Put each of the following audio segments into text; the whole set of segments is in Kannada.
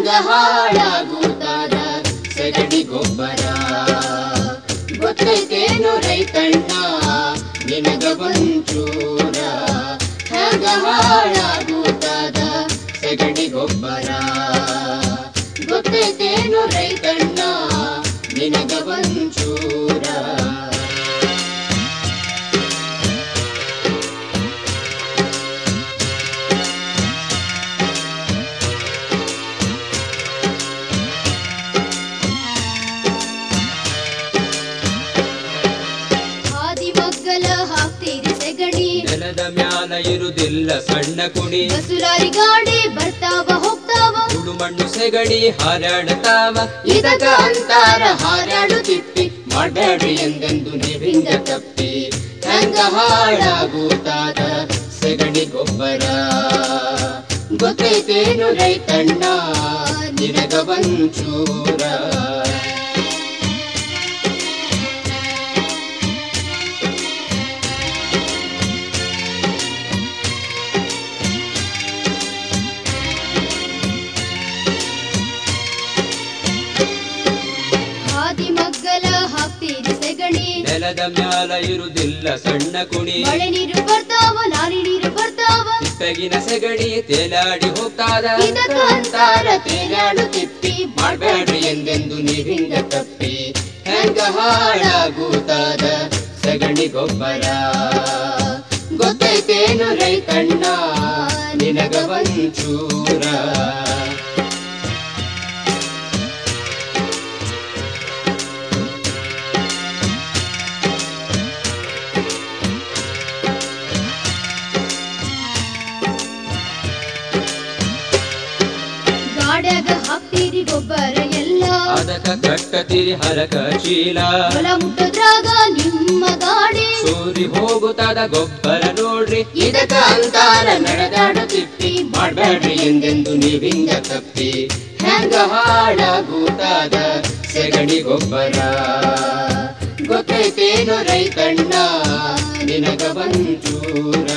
ಹೆಂಗ ಹಾಳಾಗುತ್ತಾದ ಸಗಣಿ ಗೊಬ್ಬರ ಗೊತ್ತೈತೇನು ರೈತಣ್ಣ ನಿನಗ ಒಂಚೂರ ಹೆಂಗ ಹಾಳಾಗುತ್ತಾದ ಸಗಣಿ ಗೊಬ್ಬರ ಗೊತ್ತೈತೇನು ರೈತಣ್ಣ ನಿನಗ ಒಂಚೂರ ಹಾದಿ ಮಗ್ಗಲ ಹಾಕ್ತೀರಿ ಸೆಗಣಿ ನೆಲದ ಮ್ಯಾಲ ಇರುದಿಲ್ಲ ಸಣ್ಣ ಕುಣಿ ಬಸುಲಾರಿ ಗಾಡಿ ಬರ್ತಾವ ಹೋಗ್ತಾವ ಸುಡು ಮಣ್ಣು ಸೆಗಣಿ ಹಾರಾಡತಾವ ಇದಕ ಅಂತಾರ ಹಾರಾಡು ತಿಪ್ಪಿ ಮಾಡಬೇಡಿ ಎಂದೆಂದು ನೀವಿಂದ ತಪ್ಪಿ ಹೆಂಗ ಹಾಳಾಗುತ್ತಾದ ಸಗಣಿ ಗೊಬ್ಬರ ಗೊತ್ತೈತೇನು ರೈತಣ್ಣ ನಿನಗ ಒಂಚೂರ ಹಾದಿ ಮಗ್ಗಲ ಹಾಕ್ತೀರಿ ಸೆಗಣಿ ನೆಲದ ಮ್ಯಾಲ ಇರುದಿಲ್ಲ ಸಣ್ಣ ಕುಣಿ ಮಳೆ ನೀರು ಬರ್ತಾವ ಲಾರಿ ನೀರು ಬರ್ತಾವ ತಿಪ್ಪೆಗಿನ ಸೆಗಣಿ ತೇಲಾಡಿ ಹೋಗ್ತಾದ ಇದಕ ಅಂತಾರ ತೇಲಾಡು ತಿಪ್ಪಿ ಮಾಡಬೇಡ್ರಿ ಎಂದೆಂದು ನೀವಿಂದ ತಪ್ಪಿ ಹೆಂಗ ಹಾಳಾಗುತ್ತಾದ ಸಗಣಿ ಗೊಬ್ಬರ ಗೊತ್ತೈತೇನು ರೈತಣ್ಣ ನಿನಗ ಒಂಚೂರ ಗಾಡ್ಯಾಗ ಹಾಕ್ತೀರಿ ಗೊಬ್ಬರ ಎಲ್ಲ ಅದಕ್ಕ ಕಟ್ಟತಿರಿ ಹರಕ ಚೀಲ ಹೊಲ ಮುಟ್ಟದ್ರಾಗ ನಿಮ್ಮ ಗಾಡಿ ಸೂರಿ ಹೋಗುತ್ತಾದ ಗೊಬ್ಬರ ನೋಡ್ರಿ ಇದಕ ಅಂತಾರ ನಡೆದಾಡು ತಿಪ್ಪಿ ಮಾಡಬೇಡ್ರಿ ಎಂದೆಂದು ನೀವಿಂದ ತಪ್ಪಿ ಹೆಂಗ ಹಾಳಾಗುತ್ತಾದ ಸೆಗಣಿ ಗೊಬ್ಬರ ಗೊತ್ತೈತೇನು ರೈತಣ್ಣ ನಿನಗ ಒಂಚೂರ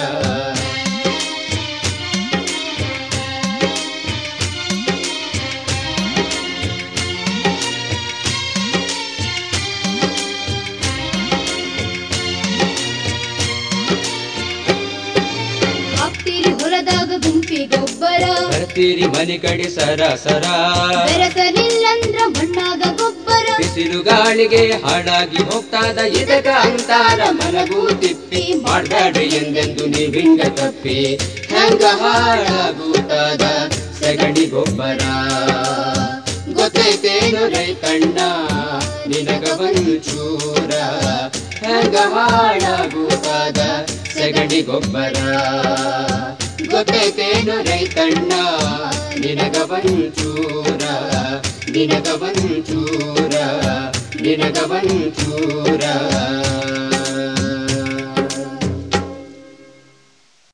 ಹಾಕ್ತೀರಿ ಹೊಲದಾಗ ಗುಂಪಿ ಗೊಬ್ಬರ ಬರ್ತೀರಿ ಮನೆ ಕಡೆ ಸರ ಸರ ಬೆರೆಸಲಿಲ್ಲಂದ್ರ ಮಣ್ಣಾಗ ಗೊಬ್ಬರ ಬಿಸಿಲು ಗಾಳಿಗೆ ಹಾಳಾಗಿ ಹೋಗ್ತಾದ ಇದಕ್ಕ ಅಂತಾರ ಮಲಗು ತಿಪ್ಪಿ ಮಾಡಬೇಡ್ರಿ ಎಂದೆಂದು ನೀವಿಂಗ ತಪ್ಪಿ ಹೆಂಗ ಹಾಳಾಗುತ್ತಾದ ಸಗಣಿ ಗೊಬ್ಬರ ಗೊತ್ತೈತೇನು ರೈತಣ್ಣ ನಿನಗ ಒಂಚೂರ ಹೆಂಗ ಹಾಳಾಗುತ್ತಾದ ಸಗಣಿ ಗೊಬ್ಬರ ಗೊತ್ತೈತೇನು ರೈತಣ್ಣ ನಿನಗ ಒಂಚೂರ ನಿನಗ ಒಂಚೂರ ನಿನಗ ಒಂಚೂರ